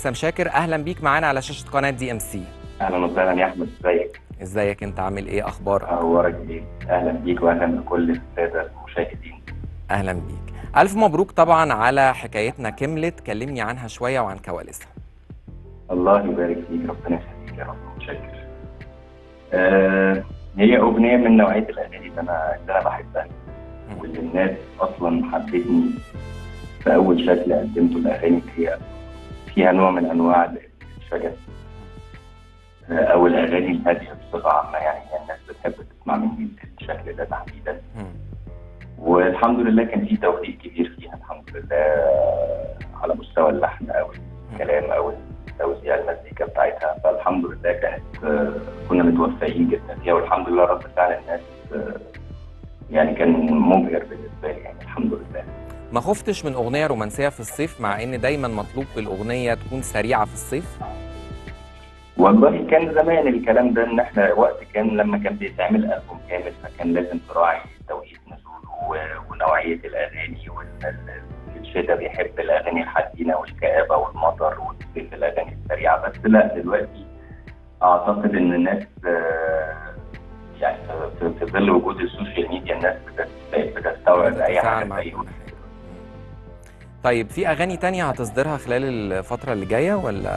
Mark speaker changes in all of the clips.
Speaker 1: هيثم شاكر اهلا بيك معانا على شاشه قناه دي ام سي
Speaker 2: اهلا وسهلا يا احمد ازيك
Speaker 1: ازيك انت عامل ايه اخبارك
Speaker 2: اخبارك ايه اهلا بيك واهلا بكل الساده المشاهدين
Speaker 1: اهلا بيك الف مبروك طبعا على حكايتنا كملت كلمني عنها شويه وعن كواليسها
Speaker 2: الله يبارك فيك ربنا يخليك يا رب متشكر آه هي اغنيه من نوعيه الاغاني اللي انا اللي انا بحبها واللي الناس اصلا حبتني في اول شكل قدمته الاغاني اللي هي فيها نوع من انواع الشجن آه، او الاغاني الهاديه بصفه عامه يعني هي الناس بتحب تسمع مني الشكل ده تحديدا
Speaker 1: مم.
Speaker 2: والحمد لله كان في توفيق كبير فيها الحمد لله على مستوى اللحن او الكلام او توزيع المزيكا بتاعتها فالحمد لله كانت آه، كنا متوفقين جدا فيها والحمد لله رد فعل الناس آه، يعني كان مبهر بالنسبه لي يعني الحمد لله
Speaker 1: ما خفتش من اغنيه رومانسيه في الصيف مع ان دايما مطلوب الاغنيه تكون سريعه في الصيف
Speaker 2: والله كان زمان الكلام ده ان احنا وقت كان لما كان بيتعمل البوم كامل فكان لازم تراعي توقيت نزوله و- ونوعيه الاغاني وان الشتاء بيحب الاغاني الحزينه والكآبه والمطر والصيف الاغاني السريعه بس لا دلوقتي اعتقد ان الناس آه، يعني في في ظل وجود السوشيال ميديا الناس بتت- بقت بتستوعب اي
Speaker 1: بتتفاعل
Speaker 2: حاجه
Speaker 1: مع
Speaker 2: في اي
Speaker 1: كل
Speaker 2: وقت
Speaker 1: حاجة. طيب في اغاني تانية هتصدرها خلال الفتره اللي جايه ولا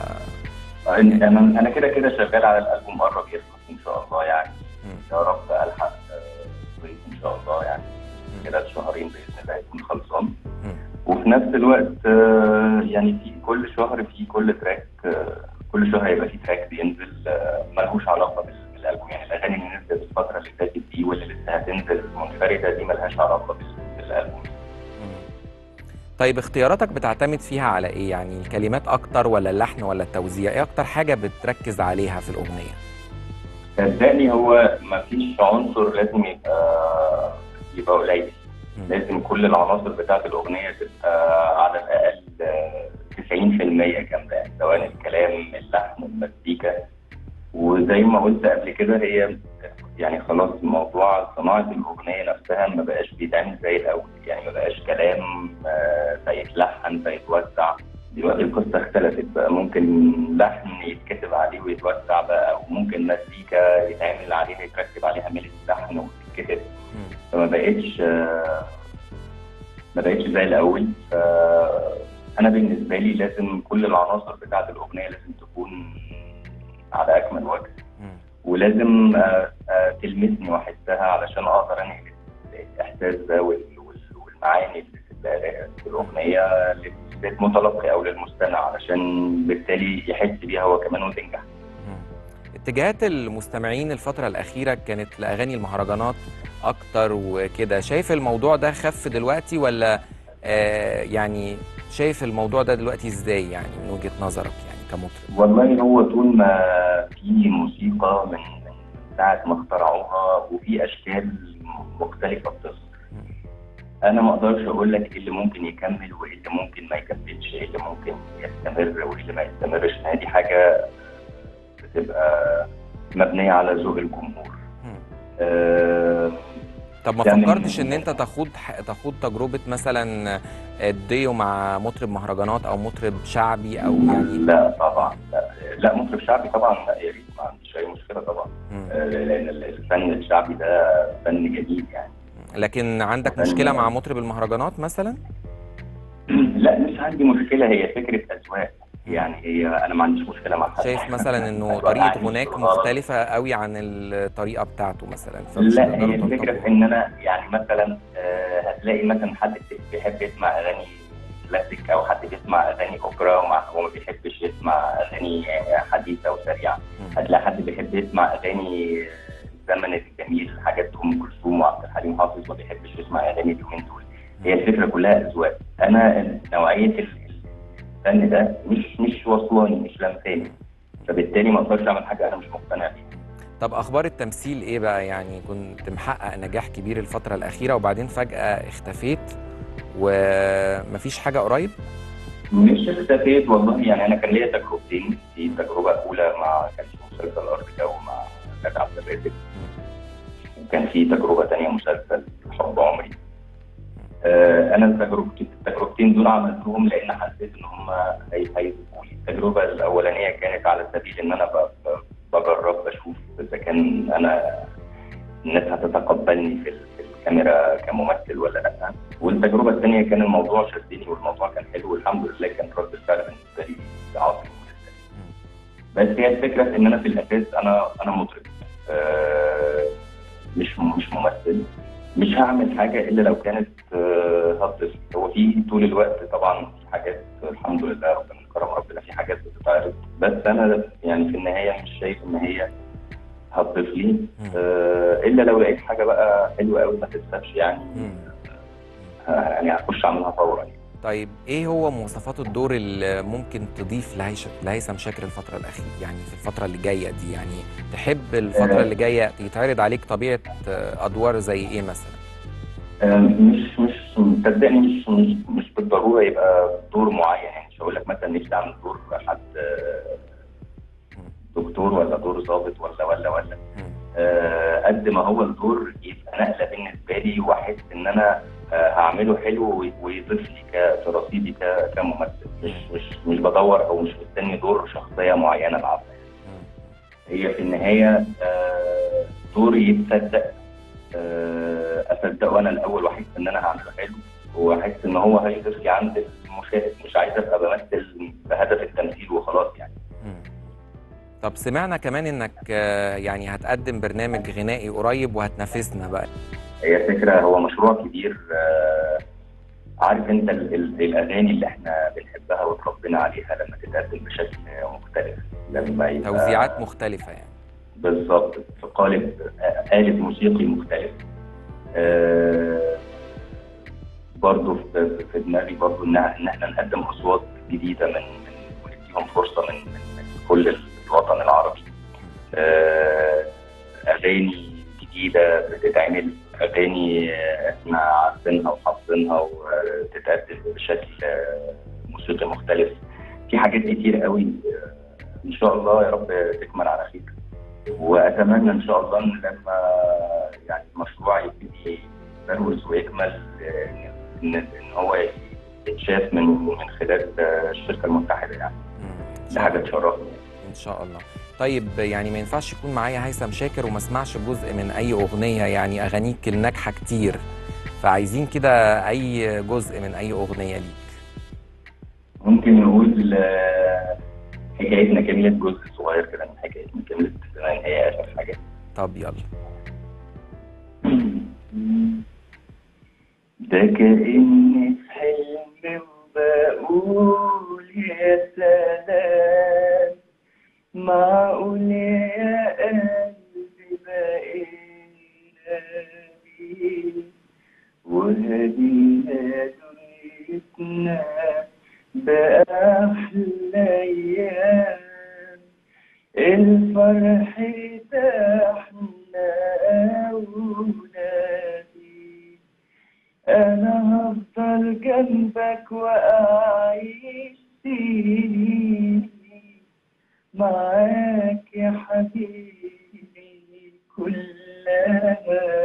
Speaker 2: انا انا كده كده شغال على الالبوم قرب يخلص ان شاء الله يعني
Speaker 1: مم.
Speaker 2: يا رب الحق آه، صيف ان شاء الله يعني خلال شهرين باذن الله يكون خلصان
Speaker 1: مم.
Speaker 2: وفي نفس الوقت آه، يعني في كل شهر في كل تراك آه، كل شهر هيبقى في تراك بينزل آه، ملهوش علاقه بال- بالالبوم يعني الاغاني اللي نزلت الفتره اللي فاتت دي واللي لسه هتنزل منفرده دي ملهاش علاقه بال- بالالبوم
Speaker 1: مم. طيب اختياراتك بتعتمد فيها على ايه يعني الكلمات اكتر ولا اللحن ولا التوزيع ايه اكتر حاجه بتركز عليها في الاغنيه
Speaker 2: صدقني هو ما فيش عنصر لازم يبقى يبقى قليل
Speaker 1: مم.
Speaker 2: لازم كل العناصر بتاعت الأغنية تبقى على الأقل آه، 90% كاملة يعني سواء الكلام اللحن المزيكا وزي ما قلت قبل كده هي يعني خلاص موضوع صناعة الأغنية نفسها ما بقاش بيتعمل زي الأول يعني ما بقاش كلام آه، فيتلحن فيتوزع دلوقتي القصة اختلفت بقى ممكن لحن يتكتب عليه ويتوزع بقى أو ممكن مزيكا يتعمل عليها يتركب عليها ميلة لحن وتتكتب
Speaker 1: مم.
Speaker 2: فما بقتش آه، ما بقتش زي الاول ف انا بالنسبه لي لازم كل العناصر بتاعه الاغنيه لازم تكون على اكمل وجه
Speaker 1: مم.
Speaker 2: ولازم آه، آه، تلمسني واحسها علشان اقدر انقل الاحساس ده وال- وال- والمعاني اللي في ال- في الاغنيه للمتلقي او للمستمع علشان بالتالي يحس بيها هو كمان وتنجح
Speaker 1: مم. اتجاهات المستمعين الفترة الأخيرة كانت لأغاني المهرجانات أكتر وكده شايف الموضوع ده خف دلوقتي ولا آه يعني شايف الموضوع ده دلوقتي إزاي يعني من وجهة نظرك يعني كمطرب
Speaker 2: والله هو طول ما في موسيقى من من ساعة ما اخترعوها وفي أشكال مختلفة بتظهر
Speaker 1: مم.
Speaker 2: أنا ما أقدرش أقول لك إيه اللي ممكن يكمل وإيه اللي ممكن ما يكملش إيه اللي ممكن يستمر وإيه اللي ما يستمرش هي دي حاجة بتبقى مبنية على ذوق الجمهور
Speaker 1: مم.
Speaker 2: آه،
Speaker 1: طب ما
Speaker 2: ده من-
Speaker 1: فكرتش إن أنت تاخد تاخد تجربة مثلا الديو مع مطرب مهرجانات أو مطرب شعبي أو يعني
Speaker 2: لا طبعا لا, لا مطرب شعبي طبعا لا يا ريت ما عنديش أي مشكلة طبعا
Speaker 1: مم.
Speaker 2: آه، لأن الفن الشعبي ده فن جميل يعني
Speaker 1: لكن عندك مشكلة مع مطرب المهرجانات مثلا؟
Speaker 2: لا مش عندي مشكلة هي فكرة أذواق يعني هي أنا ما عنديش مشكلة مع حد
Speaker 1: شايف مثلا انه
Speaker 2: أذواق
Speaker 1: طريقه
Speaker 2: عادي
Speaker 1: غناك
Speaker 2: غلط.
Speaker 1: مختلفه قوي عن الطريقه بتاعته مثلا فمش
Speaker 2: لا
Speaker 1: هتقدروا
Speaker 2: هي الفكرة
Speaker 1: تلتقطوا.
Speaker 2: في إن أنا يعني مثلا آه، هتلاقي مثلا حد بيحب يسمع أغاني كلاسيك أو حد بيسمع أغاني أوبرا ومع- وما بيحبش يسمع أغاني حديثة وسريعة
Speaker 1: مم.
Speaker 2: هتلاقي حد بيحب يسمع أغاني الزمن الجميل حاجات أم كلثوم وعبد الحليم حافظ ما بيحبش يسمع أغاني اليومين دول هي الفكره كلها اذواق انا نوعيه ال- الفن ده مش مش واصلاني مش لمساني فبالتالي ما اقدرش اعمل حاجه انا مش مقتنع بيها
Speaker 1: طب اخبار التمثيل ايه بقى يعني كنت محقق نجاح كبير الفتره الاخيره وبعدين فجاه اختفيت ومفيش حاجه قريب
Speaker 2: مش اختفيت والله يعني انا كان ليا تجربتين في تجربه اولى مع كان في مسلسل ارض جو مع غادة عبد الرازق وكان في تجربه ثانيه مسلسل حب عمري آه، انا التجربتين التجربتين دول عملتهم لان حسيت ان هم هي- هيضيفوا لي التجربه الاولانيه كانت على سبيل ان انا ب- ب- بجرب بشوف اذا كان انا الناس هتتقبلني في ال- في الكاميرا كممثل ولا لا والتجربه الثانيه كان الموضوع شدني والموضوع كان حلو والحمد لله كان رد الفعل بالنسبه لي عظيم بس هي الفكره في ان انا في الاساس انا انا مطرب آه، مش مش ممثل مش هعمل حاجه الا لو كانت آه، هتصل هو في طول الوقت طبعا في حاجات الحمد لله ربنا كرم ربنا في حاجات بتتعرض بس انا يعني في النهايه مش شايف ان هي هتضيف لي آه، الا لو لقيت حاجه بقى حلوه قوي ما تتسابش يعني
Speaker 1: مم.
Speaker 2: آه، يعني هخش اعملها فورا يعني.
Speaker 1: طيب ايه هو مواصفات الدور اللي ممكن تضيف لهيش- لهيثم شاكر الفترة الأخيرة يعني في الفترة اللي جاية دي يعني تحب الفترة
Speaker 2: آه.
Speaker 1: اللي جاية يتعرض عليك طبيعة آه، أدوار زي ايه مثلا؟
Speaker 2: آه، مش مش صدقني مش مش مش بالضروره يبقى دور معين يعني مش هقول لك مثلا نفسي اعمل دور حد آه، دكتور ولا دور ضابط ولا ولا ولا
Speaker 1: مم.
Speaker 2: آه، قد ما هو الدور يبقى نقله بالنسبه لي واحس ان انا آه، هعمله حلو وي- ويضيف لي ك- في رصيدي ك- كممثل مش مش مش بدور او مش مستني دور شخصيه معينه العبها
Speaker 1: مم.
Speaker 2: هي في النهايه آه، دور يتصدق آه، اصدقه انا الاول واحس ان انا هعمله حلو واحس ان هو هيضيف لي عند المشاهد مش عايز ابقى بمثل بهدف التمثيل وخلاص يعني
Speaker 1: مم. طب سمعنا كمان انك آه، يعني هتقدم برنامج غنائي قريب وهتنافسنا بقى
Speaker 2: هي فكرة هو مشروع كبير آه، عارف انت ال- ال- الاغاني اللي احنا بنحبها وتربينا عليها لما تتقدم بشكل مختلف لما يبقى
Speaker 1: توزيعات مختلفة يعني
Speaker 2: بالظبط في قالب آه، آلة موسيقي مختلف آه، برضه في في دماغي برضه ان ان احنا نقدم اصوات جديده من من ونديهم فرصه من من, من كل الوطن العربي آه، اغاني جديده بتتعمل اغاني آه، احنا عارفينها وحافظينها وتتقدم بشكل آه، موسيقي مختلف في حاجات كتير قوي آه، ان شاء الله يا رب تكمل على خير واتمنى ان شاء الله ان لما يعني المشروع يبتدي يبروز ويكمل آه، ان ان هو يتشاف من من خلال آه، الشركه المتحده يعني
Speaker 1: مم. إن
Speaker 2: دي
Speaker 1: شاء
Speaker 2: حاجه
Speaker 1: الله.
Speaker 2: تشرفني
Speaker 1: ان شاء الله طيب يعني ما ينفعش يكون معايا هيثم شاكر وما اسمعش جزء من اي اغنيه يعني اغانيك الناجحه كتير فعايزين كده اي جزء من اي اغنيه ليك
Speaker 2: ممكن نقول آه، حكايتنا كملت جزء صغير كده من حكايتنا كملت بما ان هي اخر حاجه
Speaker 1: طب يلا
Speaker 2: ده كأني في حلم وبقول يا سلام معقول يا قلبي بقينا بيه وهدينا دنيتنا بأحلى أيام الفرح ده احنا ولادي انا هفضل جنبك واعيش سنيني معاك يا حبيبي كلها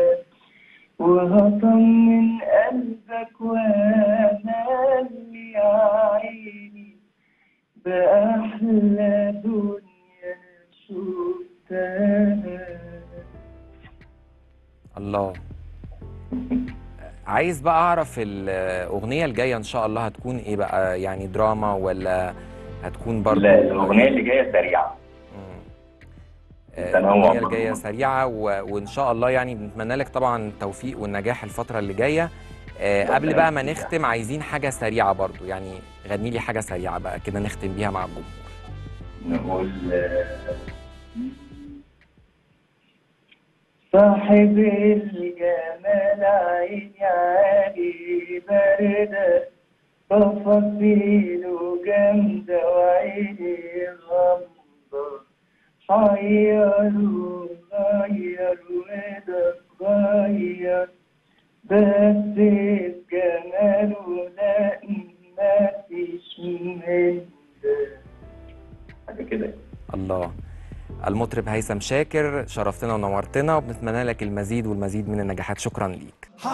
Speaker 2: وهطمن قلبك وانا اللي عيني بأحلى دنيا شفتها
Speaker 1: الله عايز بقى اعرف الاغنيه الجايه ان شاء الله هتكون ايه بقى يعني دراما ولا هتكون برضو
Speaker 2: لا الأغنية اللي جاية سريعة
Speaker 1: مم. آه،
Speaker 2: تنوع
Speaker 1: الأغنية
Speaker 2: برضو.
Speaker 1: الجاية سريعة و... وإن شاء الله يعني بنتمنى لك طبعا التوفيق والنجاح الفترة اللي جاية آه،
Speaker 2: ربنا
Speaker 1: قبل بقى ما
Speaker 2: يخليك.
Speaker 1: نختم عايزين حاجة سريعة برضو يعني غني لي حاجة سريعة بقى كده نختم بيها مع الجمهور
Speaker 2: نقول صاحب الجمال عيني علي باردة تفاصيله جامدة وعيني غامضة حيروا غير وده غير بس بجماله لا مفيش من ده حاجة كده
Speaker 1: الله المطرب هيثم شاكر شرفتنا ونورتنا وبنتمنى لك المزيد والمزيد من النجاحات شكرا ليك